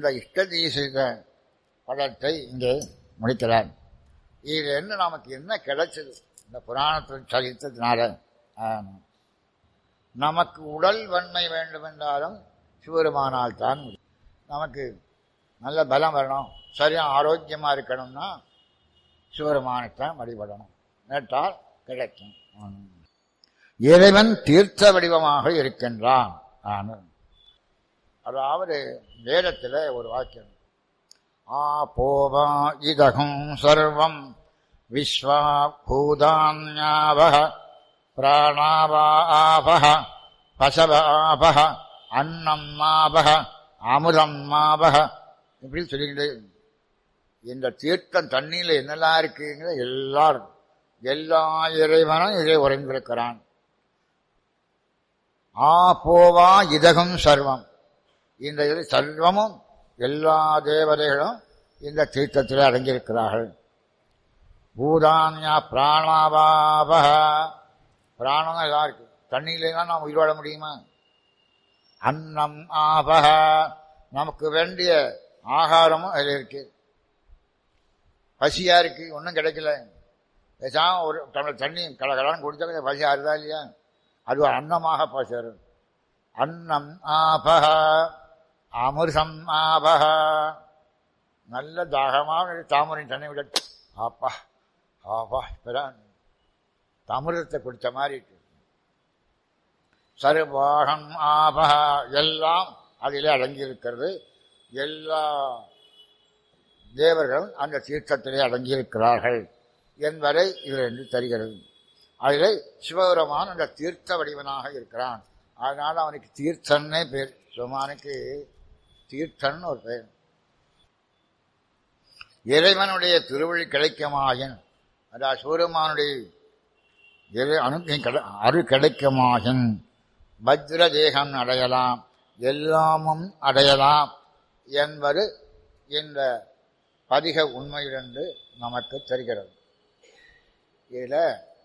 இந்த இஷ்டதி செய்த படத்தை இங்கே முடிக்கிறார் இது என்ன நமக்கு என்ன கிடைச்சது இந்த புராணத்தில் சரித்ததுனால ஆம். நமக்கு உடல் வன்மை வேண்டுமென்றாலும் சிவருமானால் தான் முடியும். நமக்கு நல்ல பலம் வரணும் சரியா ஆரோக்கியமாக இருக்கணும்னா சிவருமானைத்தான் வழிபடணும் நேற்றால் கிடைக்கும் ம். இறைவன் தீர்த்த வடிவமாக இருக்கின்றான் ஆனு. அதாவது வேதத்தில் ஒரு வாக்கியம் ஆ போவா இதகும் சர்வம் விஸ்வா பூதான்யாவக பிராணாவாபக பசவாபக அன்னம் மாபக அமுதம் மாபக இப்படி சொல்லிக்கிட்டு இந்த தீர்த்தம் தண்ணியில் என்னெல்லாம் இருக்குங்கிற எல்லாரும் எல்லா இறைவனும் இதை உறைந்திருக்கிறான் ஆ போவா இதகம் சர்வம் இந்த இது சர்வமும் எல்லா தேவதைகளும் இந்த தீர்த்தத்தில் அடங்கியிருக்கிறார்கள் பூதான்யா பிராணாபாபக பிராணம் எல்லாம் இருக்கு தண்ணியிலாம் நாம் உயிர் வாழ முடியுமா அன்னம் ஆபக நமக்கு வேண்டிய ஆகாரமும் அதில் இருக்கு பசியா இருக்கு ஒன்றும் கிடைக்கல பேசாம ஒரு டம்ளர் தண்ணி கலகலான்னு குடிச்சா கொஞ்சம் பசி ஆறுதா இல்லையா அது ஒரு அன்னமாக பசரு அன்னம் ஆபக அமிர்தம் ஆபக நல்ல தாகமாக தாமரை தண்ணி விட ஆப்பா ஆப்பா இப்பதான் அமிர்தத்தை குடித்த மாதிரி இருக்கு சர்வாகம் ஆபக எல்லாம் அதிலே அடங்கியிருக்கிறது எல்லா தேவர்களும் அந்த தீர்த்தத்திலே அடங்கியிருக்கிறார்கள் என்பதை இதிலிருந்து தருகிறது அதிலே சிவபெருமான் அந்த தீர்த்த வடிவனாக இருக்கிறான் அதனால அவனுக்கு தீர்த்தன்னே பேர் சிவமானுக்கு தீர்த்தன் ஒரு பெயர் இறைவனுடைய திருவழி கிடைக்குமாயின் அதாவது சிவபெருமானுடைய இறை அனுகிரகம் கிடை அரு கிடைக்குமாயின் வஜ்ர தேகம் அடையலாம் எல்லாமும் அடையலாம் என்பது இந்த பதிக உண்மையிலிருந்து நமக்கு தெரிகிறது இதில்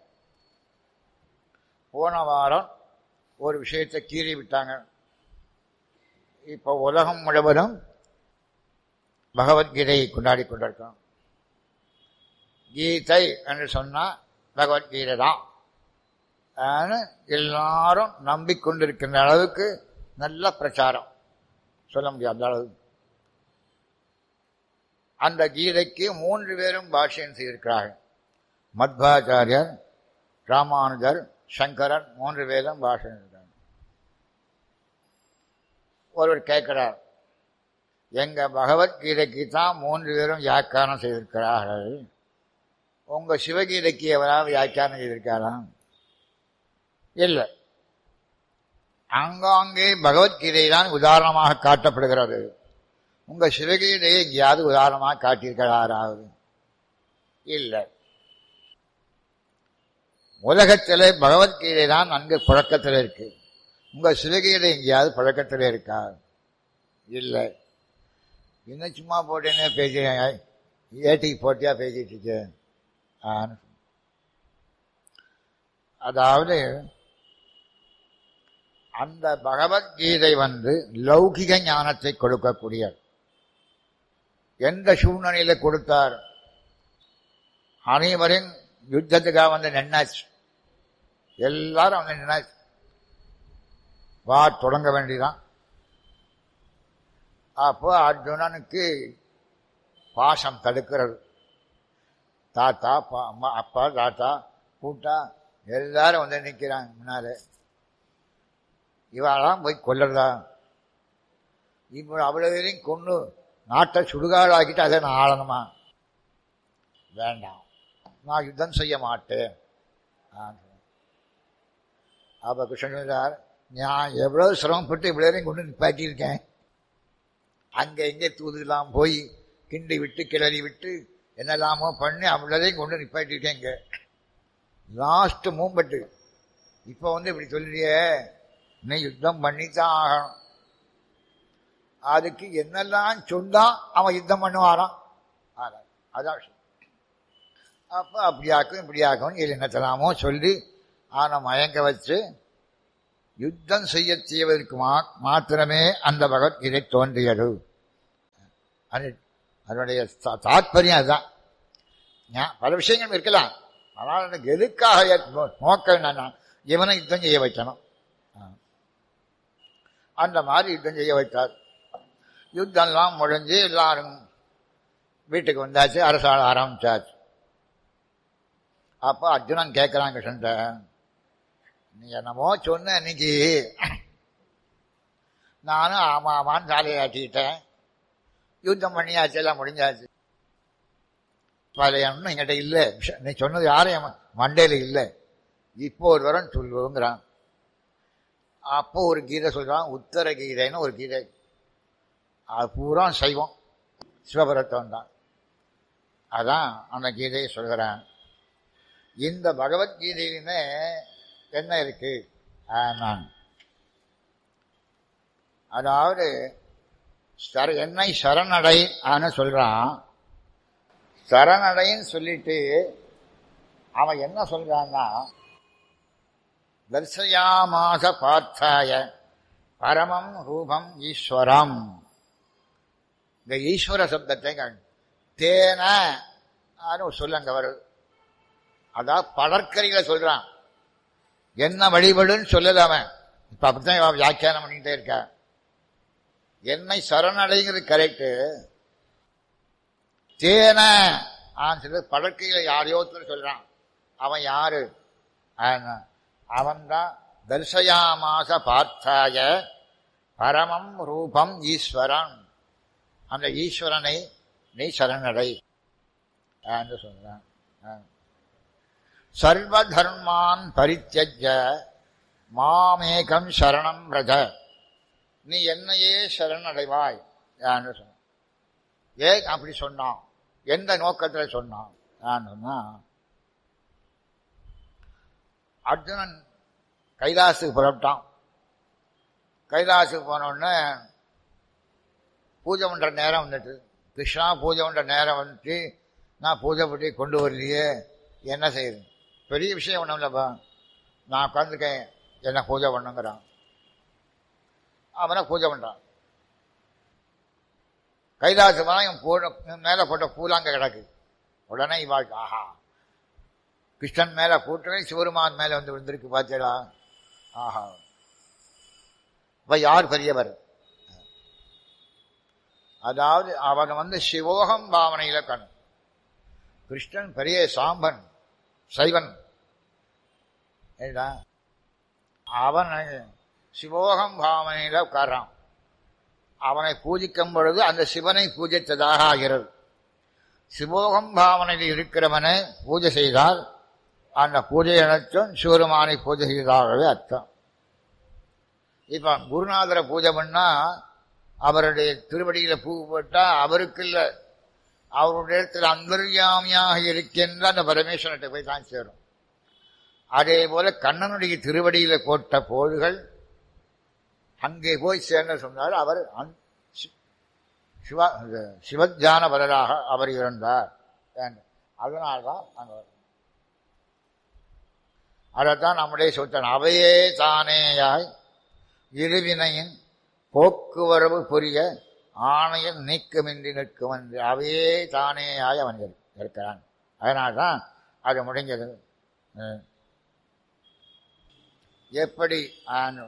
போன வாரம் ஒரு விஷயத்தை கீறி விட்டாங்க இப்போ உலகம் முழுவதும் பகவத்கீதையை கொண்டாடி கொண்டிருக்கோம் கீதை என்று சொன்னால் பகவத்கீதை தான் ஆனா, எல்லாரும் நம்பிக்கொண்டிருக்கின்ற அளவுக்கு நல்ல பிரச்சாரம் சொல்ல முடியாது அந்த அளவு அந்த கீதைக்கு மூன்று பேரும் பாஷ்யம் செய்திருக்கிறார்கள் மத்வாச்சாரியர் ராமானுஜர் சங்கரன் மூன்று பேரும் பாஷ்யம் செய்திருக்காங்க ஒருவர் கேட்கிறார் எங்க பகவத்கீதைக்கு தான் மூன்று பேரும் வியாக்கியானம் செய்திருக்கிறார்கள் உங்க சிவகீதைக்கு எவராவது வியாக்கியானம் செய்திருக்காரா இல்லை அங்காங்கே பகவத்கீதை தான் உதாரணமாக காட்டப்படுகிறது உங்க சிவகீதையை எங்கேயாவது உதாரணமாக காட்டியிருக்கிறாராவது இல்லை உலகத்திலே பகவத்கீதை தான் நன்கு புழக்கத்தில் இருக்கு உங்க சிவகீதை எங்கேயாவது புழக்கத்தில் இருக்கா இல்லை இன்னும் சும்மா போட்டேனே பேசி ஏட்டிக்கு போட்டியா பேசிட்டு இருக்கேன் ஆன்னு அதாவது அந்த பகவத்கீதை வந்து லௌகிக ஞானத்தை கொடுக்கக்கூடிய எந்த சூழ்நிலையில கொடுத்தார் அனைவரும் யுத்தத்துக்காக வந்து நின்னாச்சு எல்லாரும் வந்து நின்னாச்சு வா தொடங்க வேண்டியதான் அப்போ அர்ஜுனனுக்கு பாசம் தடுக்கிறது தாத்தா பா- அம்மா அப்பா தாத்தா கூட்டா எல்லாரும் வந்து நிற்கிறாங்க முன்னாலே இவாளாம் போய் கொல்லறதா இப்போ அவ்வளவு பேரையும் கொண்டு நாட்டை சுடுகாடாக்கிட்டு அதை நான் ஆளணுமா வேண்டாம் நான் யுத்தம் செய்ய மாட்டேன் அப்போ கிருஷ்ணன் சொல்றார் நான் எவ்வளவு சிரமப்பட்டு இவ்வளோ பேரையும் கொண்டு நிப்பாட்டியிருக்கேன் அங்கே இங்கே தூதுலாம் போய் கிண்டி விட்டு கிளறி விட்டு என்னெல்லாமோ பண்ணி அவ்வளோதையும் கொண்டு நிப்பாட்டியிருக்கேன் இங்கே லாஸ்ட் மூமெண்ட்டு இப்போ வந்து இப்படி சொல்லியே நீ யுத்தம் பண்ணித்தான் ஆகணும் அதுக்கு என்னெல்லாம் சொன்னா அவன் யுத்தம் பண்ணுவாராம் ஆறாம். அதான் விஷயம் அப்போ அப்படியாக்கும் இப்படியாக்கும் இது என்னத்தலாமோ சொல்லி அவனை மயங்க வச்சு யுத்தம் செய்ய செய்வதற்கு மா மாத்திரமே அந்த பகவத்கீதை தோன்றியது அது அதனுடைய தா- தாத்பரியம் அதுதான் ஞா- பல விஷயங்கள் இருக்கலாம் ஆனால் எனக்கு எதுக்காக ஏற்~ நோ- நோக்கம் என்னன்னா இவனை யுத்தம் செய்ய வைக்கணும் ஆ. அந்த மாதிரி யுத்தம் செய்ய வைத்தார் யுத்தம்லாம் முடிஞ்சு எல்லாரும் வீட்டுக்கு வந்தாச்சு அரசாள ஆரம்பிச்சாச்சு அப்போ அர்ஜுனன் கேட்கிறான் கிருஷ்ணன்ட்ட நீ என்னமோ சொன்ன இன்னைக்கு நானும் ஆமா ஆமான்னு சாலையை ஆட்டிக்கிட்டேன் யுத்தம் பண்ணியாச்சு எல்லாம் முடிஞ்சாச்சு பழைய ஒன்றும் என்கிட்ட இல்லை நீ சொன்னது யாரும் என் மண்டையில் இல்லை இப்போ ஒரு வரம் சொல்லுங்கிறான் அப்போ ஒரு கீதை சொல்றான் உத்தர கீதைன்னு ஒரு கீதை அது பூரா சைவம் சிவபரத்தம் தான் அதான் அந்த கீதையை சொல்கிறேன் இந்த பகவத்கீதையிலுமே என்ன இருக்கு நான் அதாவது சர என்னை சரணடை ஆன சொல்றான் சரணடைன்னு சொல்லிட்டு அவன் என்ன சொல்றான்னா தர்சயாமாச பார்த்தாய பரமம் ரூபம் ஈஸ்வரம் இந்த ஈஸ்வர சப்தத்தை கண்- தேன ஆன்னு ஒரு சொல்லு அங்க வருது அதான் படற்கரியில சொல்றான் என்ன வழிபடுன்னு சொல்லல அவன் இப்ப அப்படித்தான் இவன் வியாக்கியானம் பண்ணிட்டே இருக்கா என்னை சரணடைங்கிறது கரெக்டு தேன ஆன்னு சொல்லி படற்கையில யாரையோ ஒருத்தர் சொல்றான் அவன் யாரு அவன் தான் தர்சயாமாச பார்த்தாய பரமம் ரூபம் ஈஸ்வரன் அந்த ஈஸ்வரனை நீ சரணடை என்று சொல்றான் ஆ. சர்வ தர்மான் பரித்தியஜ மாமேகம் சரணம் ரஜ நீ என்னையே சரணடைவாய் என்று சொன்ன ஏன் அப்படி சொன்னான் எந்த நோக்கத்தில் சொன்னான் நான் சொன்னா அர்ஜுனன் கைலாசுக்கு புறப்பட்டான் கைலாசுக்கு போன உடனே பூஜை பண்ற நேரம் வந்துட்டு கிருஷ்ணா பூஜை பண்ற நேரம் வந்துட்டு நான் பூஜை பண்ணி கொண்டு வரலையே என்ன செய்யுது பெரிய விஷயம் ஒன்றும் இல்லைப்பா நான் உட்காந்துருக்கேன் என்ன பூஜை பண்ணுங்கிறான் அவனை பூஜை பண்றான் கைலாசு போனா இவன் போட மேல போட்ட பூலாங்க கிடக்கு உடனே இவாளுக்கு ஆஹா கிருஷ்ணன் மேல போட்டவே சிவருமான் மேல வந்து விழுந்திருக்கு பார்த்தீங்களா ஆஹா இப்ப யார் பெரியவர் அதாவது அவன் வந்து சிவோகம் பாவனையில கண் கிருஷ்ணன் பெரிய சாம்பன் சைவன் ஏடா அவன் சிவோகம் பாவனையில உட்கார்றான் அவனை பூஜிக்கும் பொழுது அந்த சிவனை பூஜித்ததாக ஆகிறது சிவோகம் பாவனையில் இருக்கிறவனை பூஜை செய்தால் அந்த பூஜை அனைத்தும் சிவருமானை பூஜை செய்ததாகவே அர்த்தம் இப்ப குருநாதரை பூஜை பண்ணா அவருடைய திருவடியில பூ போட்டா அவருக்கு இல்ல அவருடைய இடத்துல அந்தர்யாமியாக இருக்கின்ற அந்த பரமேஸ்வரன்கிட்ட போய் தான் சேரும் அதே போல கண்ணனுடைய திருவடியில போட்ட போதுகள் அங்கே போய் சேர்ந்த சொன்னார் அவர் அந்- சி- சிவ சிவஜான பலராக அவர் இருந்தார் அதனால்தான் அங்க வரும். அதைத்தான் நம்முடைய சொல்றான் அவையே தானேயாய் இருவினையின் போக்குவரவு புரிய ஆணையம் நீக்கமின்றி நிற்கும் என்று அவையே தானேயாய் அவன் இரு- இருக்கிறான் அதனால்தான் அது முடிஞ்சது ம். எப்படி ஆன-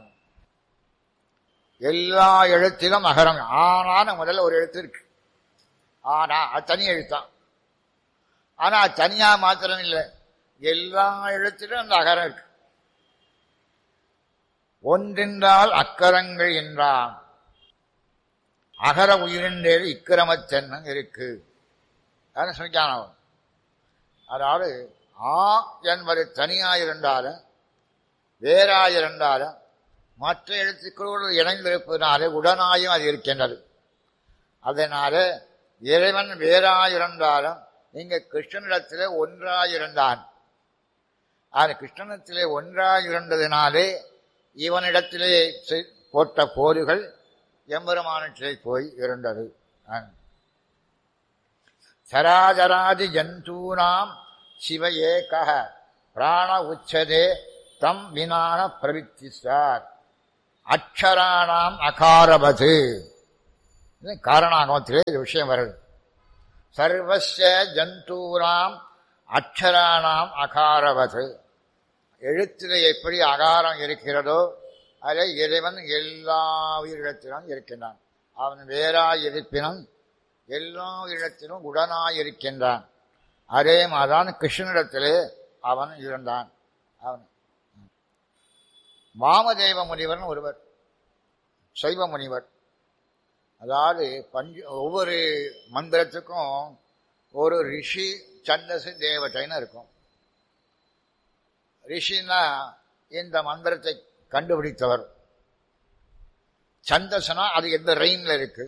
எல்லா எழுத்திலும் அகரம் ஆனான முதல்ல ஒரு எழுத்து இருக்கு ஆனா அது தனி எழுத்தான் ஆனா அது தனியா மாத்திரம் இல்லை எல்லா எழுத்திலும் அந்த அகரம் இருக்கு ஒன்றென்றால் அக்கரங்கள் என்றான் அகர உயிரின்றேறு இக்கிரமத்தென்னும் இருக்கு அதான் சொல்லிக்கான அவன். அதாவது ஆ என்பது தனியாயிருந்தாலும் வேறாயிருந்தாலும் மற்ற எழுத்துக்களோடு இணைந்திருப்பதனாலே உடனாயும் அது இருக்கின்றது அதனால இறைவன் வேறாயிருந்தாலும் இங்க கிருஷ்ணனிடத்திலே ஒன்றாயிருந்தான் அது கிருஷ்ணனிடத்திலே ஒன்றாயிருந்ததினாலே இவனிடத்திலே செய்- போட்ட போர்கள் எம்பெருமானத்திலே போய் இருந்தது ஆ. சராஜராதி ஜந்தூனாம் சிவ ஏகः பிராண உச்சதே தம் வினான பிரவித்தி சார் அக்ஷராணாம் அகாரபது இது காரணாகமத்திலே இது விஷயம் வருது சர்வஸ்ய ஜந்தூராம் அக்ஷராணாம் அகாரவது எழுத்திலே எப்படி அகாரம் இருக்கிறதோ அதில் இறைவன் எல்லா உயிரிடத்திலும் இருக்கின்றான் அவன் வேறாய் இருப்பினும் எல்லா இடத்திலும் உடனாய் இருக்கின்றான் அதே மாதிரிதான் கிருஷ்ணனிடத்திலே அவன் இருந்தான் அவன் வாமதேவ முனிவர்னு ஒருவர் சைவ முனிவர் அதாவது பஞ்ச ஒவ்வொரு மந்திரத்துக்கும் ஒரு ரிஷி சந்தசு தேவதைன்னு இருக்கும் ரிஷின்னா இந்த மந்திரத்தை கண்டுபிடித்தவர் சந்தசனா அது எந்த ரெயின்ல இருக்கு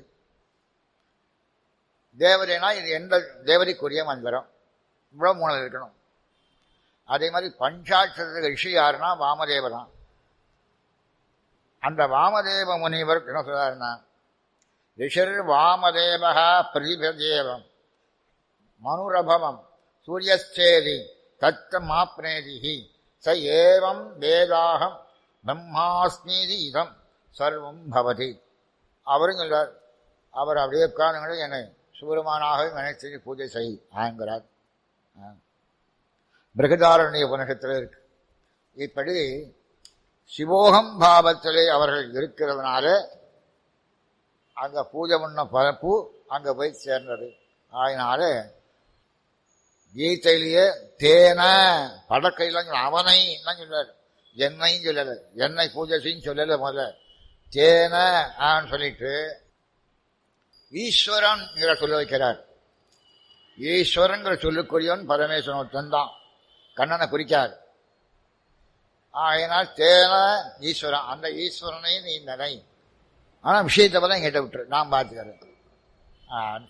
தேவதைனா இது எந்த தேவதைக்குரிய மந்திரம் இவ்வளவு மூணு இருக்கணும் அதே மாதிரி பஞ்சாட்சர ரிஷி யாருன்னா வாமதேவர் தான் அந்த வாமதேவ முனிவர் என்ன சொல்றாருன்னா ரிஷர் வாமதேவா பிரதிபதேவம் மனுரபவம் சூரியஸ்தேதி தத்தமாப்னேதிஹி ச ஏவம் வேதாகம் பிரம்மாஸ்மீதி இதம் சர்வம் பவதி அவரும் சொல்றார் அவர் அப்படியே உட்கார்ந்து என்னை சூரமானாக நினைத்து பூஜை செய் ஆங்கிறார் பிரகதாரண்ய உபனிஷத்தில் இருக்கு இப்படி சிவோகம் பாவத்திலே அவர்கள் இருக்கிறதுனால அங்க பூஜை பண்ண பரப்பு அங்க போய் சேர்ந்தது அதனால கீதையிலேயே தேன படக்கையில் அவனை சொல்றாரு என்னையும் சொல்லல என்னை பூஜை செய்யும் சொல்லல முதல்ல தேன ஆன்னு சொல்லிட்டு ஈஸ்வரன் சொல்ல வைக்கிறார் ஈஸ்வரங்கிற சொல்லுக்குரியவன் பரமேஸ்வரன் ஒருத்தன் தான் கண்ணனை குறிக்கார் ஆயினால் தேன ஈஸ்வரன் அந்த ஈஸ்வரனை நீ நினை ஆனா விஷயத்தை பல எங்கிட்ட விட்டுரு நான் பார்த்துக்கிறேன்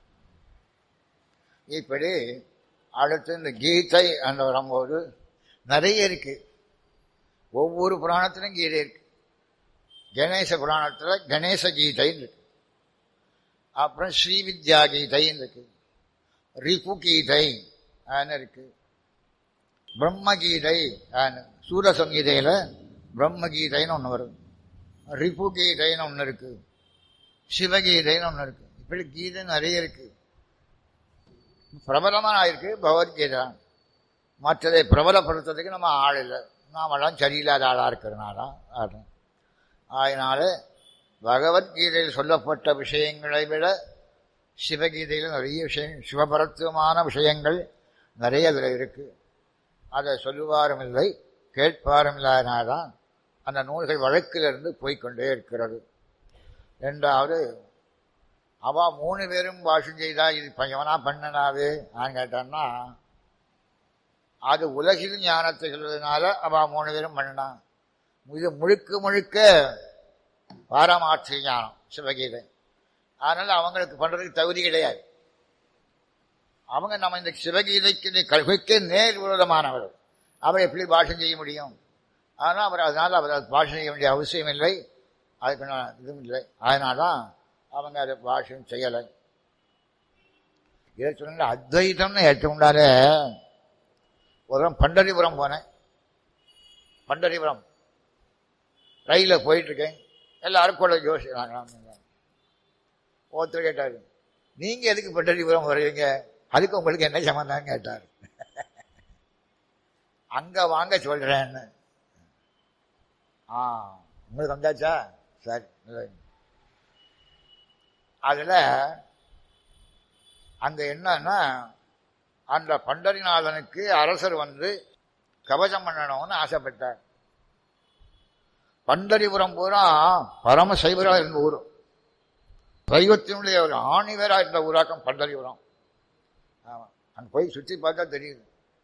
இப்படி அடுத்து இந்த கீதை அந்த வரும்போது நிறைய இருக்கு ஒவ்வொரு புராணத்திலும் கீதை இருக்கு கணேச புராணத்தில் கணேச கீதைன்னு இருக்கு அப்புறம் ஸ்ரீவித்யா கீதைன்னு இருக்கு ரிபு கீதை இருக்கு பிரம்ம கீதை சூரசங்கீதையில் பிரம்ம கீதைன்னு ஒன்று வருது ரிபு கீதைன்னு ஒன்று இருக்கு சிவகீதைன்னு ஒன்று இருக்கு இப்படி கீதை நிறைய இருக்கு பிரபலமாக ஆயிருக்கு பகவத்கீதை மற்றதை பிரபலப்படுத்துறதுக்கு நம்ம ஆள் இல்லை நாமெல்லாம் சரியில்லாத ஆளாக இருக்கிறனால ஆடுறோம் அதனால பகவத்கீதையில் சொல்லப்பட்ட விஷயங்களை விட சிவகீதையில் நிறைய விஷயம் சிவபரத்துவமான விஷயங்கள் நிறைய அதில் இருக்கு அதை சொல்லுவாரும் இல்லை கேட்பாரும் இல்லாதனால்தான் அந்த நூல்கள் வழக்கிலிருந்து போய்கொண்டே இருக்கிறது ரெண்டாவது அவ மூணு பேரும் பாஷம் செய்தா இது பையவனா பண்ணனாவே நான் கேட்டான்னா அது உலகில் ஞானத்தை சொல்வதனால அவ மூணு பேரும் பண்ணனான் இது முழுக்க முழுக்க பாரமாட்சி ஞானம் சிவகீதை அதனால அவங்களுக்கு பண்றதுக்கு தகுதி கிடையாது அவங்க நம்ம இந்த சிவகீதைக்கு இந்த கல்விக்கு நேர் விரோதமானவர் அவர் எப்படி பாஷம் செய்ய முடியும் ஆனால் அவர் அதனால் அவர் பாஷம் செய்ய வேண்டிய அவசியம் இல்லை அதுக்கு இதுவும் இல்லை அதனால தான் அவங்க அதை பாஷம் செய்யலை இதை சொன்ன அத்வைதம்னு ஏற்றுக்கொண்டால ஒரு பண்டரிபுரம் போனேன் பண்டரிபுரம் ரயிலில் போயிட்டு இருக்கேன் எல்லாரும் கூட யோசிக்கிறாங்க ஒருத்தர் கேட்டார் நீங்க எதுக்கு பண்டரிபுரம் வருவீங்க அதுக்கு உங்களுக்கு என்ன சம்பந்தம் கேட்டார் அங்க வாங்க சொல்றேன்னு ஆ உங்களுக்கு வந்தாச்சா சரி அதுல அங்க என்னன்னா அந்த பண்டரிநாதனுக்கு அரசர் வந்து கவசம் பண்ணணும்னு ஆசைப்பட்டார் பண்டரிபுரம் பூரா பரம சைவராக இருந்த ஊர் சைவத்தினுடைய ஒரு ஆணிவராக இருந்த ஊராக்கம் பண்டரிபுரம் ஆமா அங்கே போய் சுற்றி பார்த்தா தெரியுது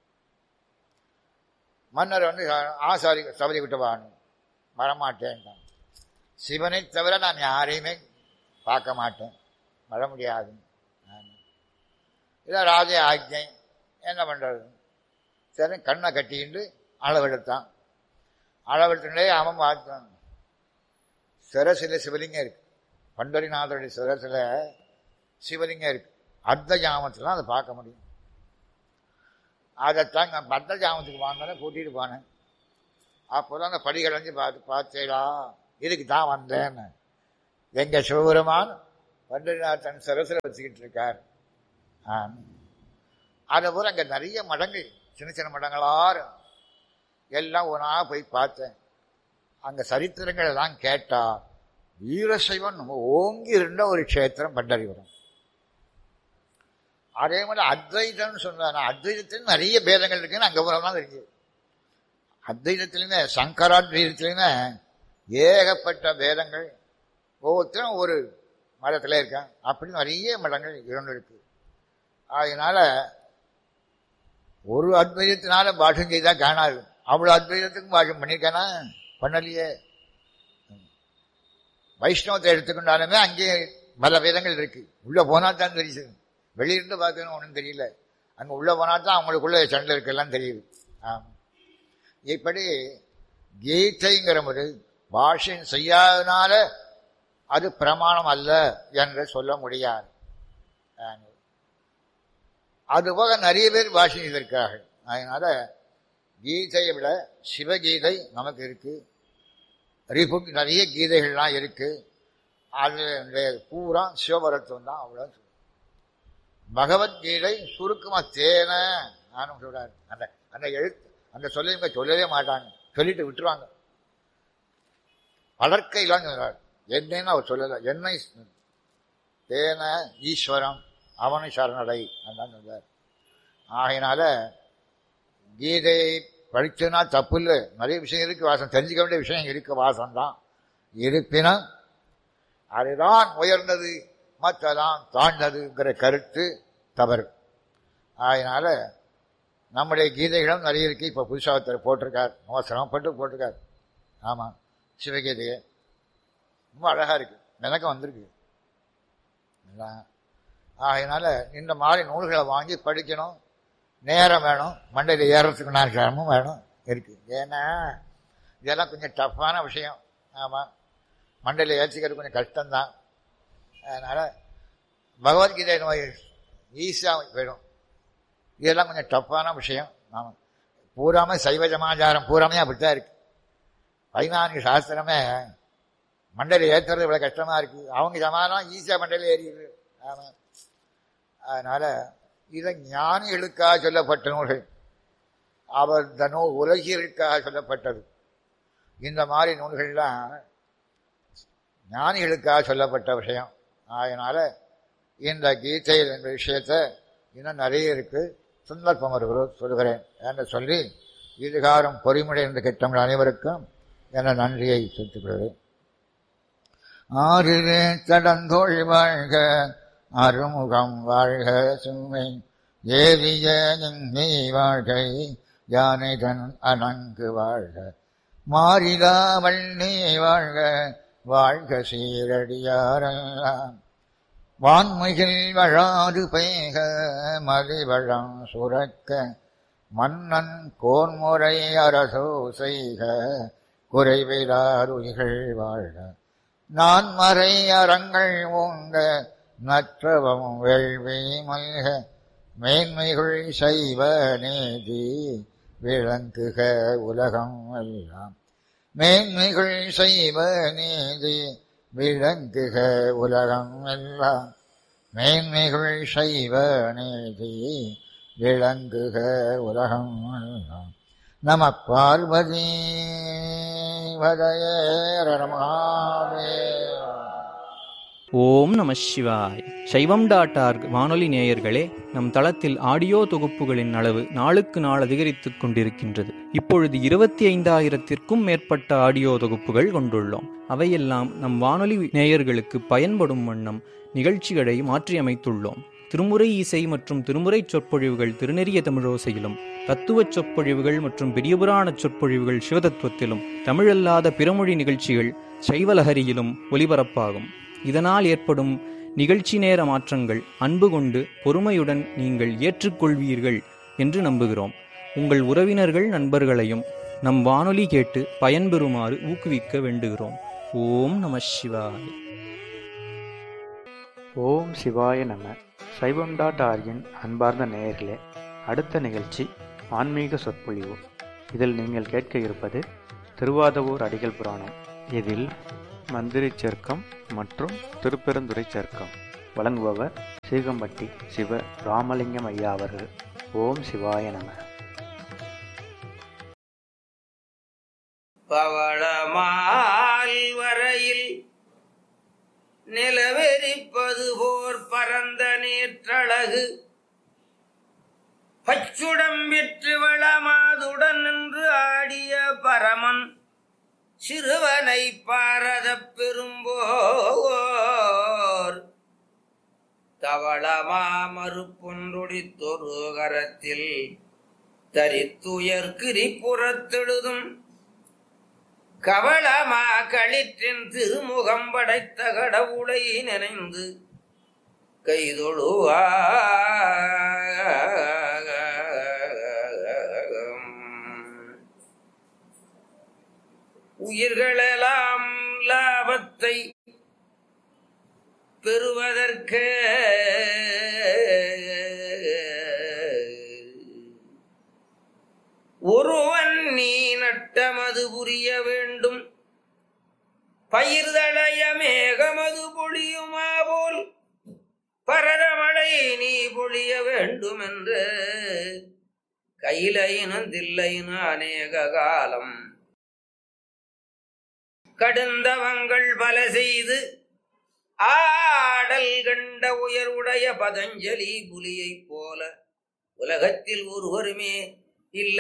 மன்னர் வந்து ஆசாரி சபரி விட்டுவான் வரமாட்டேன்ட்டான் சிவனை தவிர நான் யாரையுமே பார்க்க மாட்டேன் வர முடியாது இதான் ராஜ ஆஜை என்ன பண்ணுறது சரி கண்ணை கட்டிக்கிட்டு அளவெடுத்தான் அளவெடுத்துட்டே அவன் பார்த்தான் சிரசில் சிவலிங்கம் இருக்கு பண்டரிநாதருடைய சிரசில் சிவலிங்கம் இருக்கு அர்த்த ஜாமத்தில் அதை பார்க்க முடியும் அதைத்தான் நான் அர்த்த ஜாமத்துக்கு வாங்கினேன் கூட்டிகிட்டு போனேன் அப்போ தான் அந்த படிகளஞ்சு பார்த்து பார்த்தேடா இதுக்கு தான் வந்தேன்னு எங்கள் சிவபெருமான் பண்டரிநாத் தன் சரசில் வச்சுக்கிட்டு இருக்கார் ஆம். அதை போல அங்கே நிறைய மடங்கள் சின்ன சின்ன மடங்களாரு எல்லாம் ஒன்றா போய் பார்த்தேன் அங்கே சரித்திரங்கள் எல்லாம் கேட்டா வீரசைவன் ஓங்கி இருந்த ஒரு க்ஷேத்திரம் பண்டரிபுரம் அதே மாதிரி அத்வைதம்னு சொன்னாங்க அத்வைதத்தில் நிறைய பேதங்கள் இருக்குன்னு அங்கே போகிறோம்னா தெரியுது அத்வைதத்திலுமே சங்கராத்வைதத்திலுமே ஏகப்பட்ட பேதங்கள் ஒவ்வொருத்தரும் ஒரு மதத்தில் இருக்கான் அப்படி நிறைய மதங்கள் இரண்டு இருக்கு அதனால ஒரு அத்வைதத்தினால பாஷம் செய்தா காணாது அவ்வளோ அத்வைதத்துக்கும் பாஷம் பண்ணியிருக்கானா பண்ணலையே வைஷ்ணவத்தை எடுத்துக்கொண்டாலுமே அங்கே பல வேதங்கள் இருக்கு உள்ள போனா தான் தெரியுது வெளியிருந்து பார்க்கணும் ஒன்றும் தெரியல அங்கே உள்ள போனா தான் அவங்களுக்குள்ள சண்டை இருக்கெல்லாம் தெரியுது ஆம். இப்படி கீதைங்கிற ஒரு பாஷையும் செய்யாதனால அது பிரமாணம் அல்ல என்று சொல்ல முடியாது ஆம். அதுபோக நிறைய பேர் பாஷை செய்திருக்கிறார்கள் அதனால கீதையை விட சிவகீதை நமக்கு இருக்கு ரிபுக் நிறைய கீதைகள்லாம் இருக்கு அது பூரா சிவபரத்துவம் தான் அவ்வளோ பகவத்கீதை சுருக்கமா தேன நானும் சொல்றாரு அந்த அந்த எழுத்து அந்த சொல்ல இவங்க சொல்லவே மாட்டாங்க சொல்லிட்டு விட்டுருவாங்க வளர்க்கையிலாம் சொல்றாரு என்னன்னு அவர் சொல்லல என்னை தேன ஈஸ்வரம் அவனை சரணடை அதான் சொல்றார் ஆகையினால கீதையை படிச்சதுனா தப்பு இல்லை நிறைய விஷயம் இருக்கு வாசம் தெரிஞ்சுக்க வேண்டிய விஷயம் இருக்கு வாசம் தான் இருப்பினும் அதுதான் உயர்ந்தது மற்றதான் தாழ்ந்ததுங்கிற கருத்து தவறு அதனால நம்முடைய கீதைகளும் நிறைய இருக்கு இப்போ புதுசாக ஒருத்தர் போட்டிருக்கார் ரொம்ப சிரமப்பட்டு போட்டிருக்கார் ஆமாம் சிவகீதையை ரொம்ப அழகாக இருக்கு எனக்கு வந்திருக்கு அதான். ஆகையினால இந்த மாதிரி நூல்களை வாங்கி படிக்கணும் நேரம் வேணும் மண்டையில் ஏறத்துக்கு நான் சிரமமும் வேணும் இருக்கு ஏன்னா இதெல்லாம் கொஞ்சம் டஃப்பான விஷயம் ஆமாம் மண்டையில் ஏற்றிக்கிறது கொஞ்சம் கஷ்டம்தான் அதனால் பகவத்கீதை நம்ம ஈஸியாக போயிடும் இதெல்லாம் கொஞ்சம் டஃப்பான விஷயம் ஆமாம் பூராமே சைவ சமாச்சாரம் பூராமே அப்படித்தான் இருக்கு பதினான்கு சாஸ்திரமே மண்டையில் ஏற்றுறது இவ்வளோ கஷ்டமாக இருக்குது அவங்க சமாதானம் ஈஸியாக மண்டையில் ஏறிடுது ஆமாம் அதனால் இதை ஞானிகளுக்காக சொல்லப்பட்ட நூல்கள் அவர் இந்த நூல் உலகியலுக்காக சொல்லப்பட்டது இந்த மாதிரி நூல்கள்லாம் ஞானிகளுக்காக சொல்லப்பட்ட விஷயம் அதனால இந்த கீதையில் என்ற விஷயத்த இன்னும் நிறைய இருக்கு சந்தர்ப்பம் வருகிறோ சொல்கிறேன் என்று சொல்லி இதுகாரம் பொறிமுடைந்த கிட்டங்கள் அனைவருக்கும் என நன்றியை செலுத்துகிறேன் ஆறிலே தடந்தோள் வாழ்க அருமுகம் வாழ்க சுமை ஏறிய நீ வாழ்கை யானைதன் அணங்கு வாழ்க மாறிலா வள்ளி வாழ்க வாழ்க சீரடியாரெல்லாம் வான்மையில் வழாது பெய்க மலிவழம் சுரக்க மன்னன் கோன்முறை அரசோ செய்க குறைவிலாருயிகள் வாழ்க நான் மறை அறங்கள் ஓங்க நற்றவம் வேள்வி மல்க மேன்மைகள் செய்வ நீதி விளங்குக உலகம் எல்லாம் மேன்மைகள் செய்வ நீதி விளங்குக உலகம் எல்லாம் மேன்மைகள் செய்வ நீதி விளங்குக உலகம் எல்லாம் நம பார்வதி வதயரமாவே ஓம் நம சிவாய் சைவம் டாட் ஆர்க் வானொலி நேயர்களே நம் தளத்தில் ஆடியோ தொகுப்புகளின் அளவு நாளுக்கு நாள் அதிகரித்துக் கொண்டிருக்கின்றது இப்பொழுது இருபத்தி ஐந்தாயிரத்திற்கும் மேற்பட்ட ஆடியோ தொகுப்புகள் கொண்டுள்ளோம் அவையெல்லாம் நம் வானொலி நேயர்களுக்கு பயன்படும் வண்ணம் நிகழ்ச்சிகளை மாற்றியமைத்துள்ளோம் திருமுறை இசை மற்றும் திருமுறை சொற்பொழிவுகள் திருநெறிய தமிழோசையிலும் தத்துவச் சொற்பொழிவுகள் மற்றும் பெரியபுராண சொற்பொழிவுகள் சிவதத்துவத்திலும் தமிழல்லாத பிறமொழி நிகழ்ச்சிகள் சைவலஹரியிலும் ஒலிபரப்பாகும் இதனால் ஏற்படும் நிகழ்ச்சி நேர மாற்றங்கள் அன்பு கொண்டு பொறுமையுடன் நீங்கள் ஏற்றுக்கொள்வீர்கள் என்று நம்புகிறோம் உங்கள் உறவினர்கள் நண்பர்களையும் நம் வானொலி கேட்டு பயன்பெறுமாறு ஊக்குவிக்க வேண்டுகிறோம் ஓம் நம சிவாய் ஓம் சிவாய நம சைவம் டாட் ஆர்கின் அன்பார்ந்த நேயர்களே அடுத்த நிகழ்ச்சி ஆன்மீக சொற்பொழிவு இதில் நீங்கள் கேட்க இருப்பது திருவாதவூர் அடிகள் புராணம் இதில் மந்திரி சர்க்கம் மற்றும் திருப்பெருந்துறை சர்க்கம் வழங்குபவர் சீகம்பட்டி சிவ ராமலிங்கம் ஐயா அவர்கள் ஓம் சிவாய நம பவளமால் வரையில் நிலவெறிப்பது போர் பரந்த நேற்றழகு பச்சுடம் விற்று வளமாதுடன் நின்று ஆடிய பரமன் சிறுவனை பாரதப் பெரும்போர் தவளமா மறுப்பொன்றொடித்தொரு கரத்தில் தரித்துயர் கிரிபுறத்தெழுதும் கவளமா களிற்றின் திருமுகம் படைத்த கடவுளை நினைந்து கைதொழுவா உயிர்களெல்லாம் லாபத்தை பெறுவதற்கு ஒருவன் நீ நட்டமது புரிய வேண்டும் பயிர்தளைய மேகமது பொழியுமா போல் பரதமழை நீ பொழிய வேண்டும் என்று கையிலையினும் தில்லையினு அநேக காலம் கடுந்தவங்கள் பல செய்து ஆடல் கண்ட உயர்வுடைய பதஞ்சலி புலியைப் போல உலகத்தில் ஒருவருமே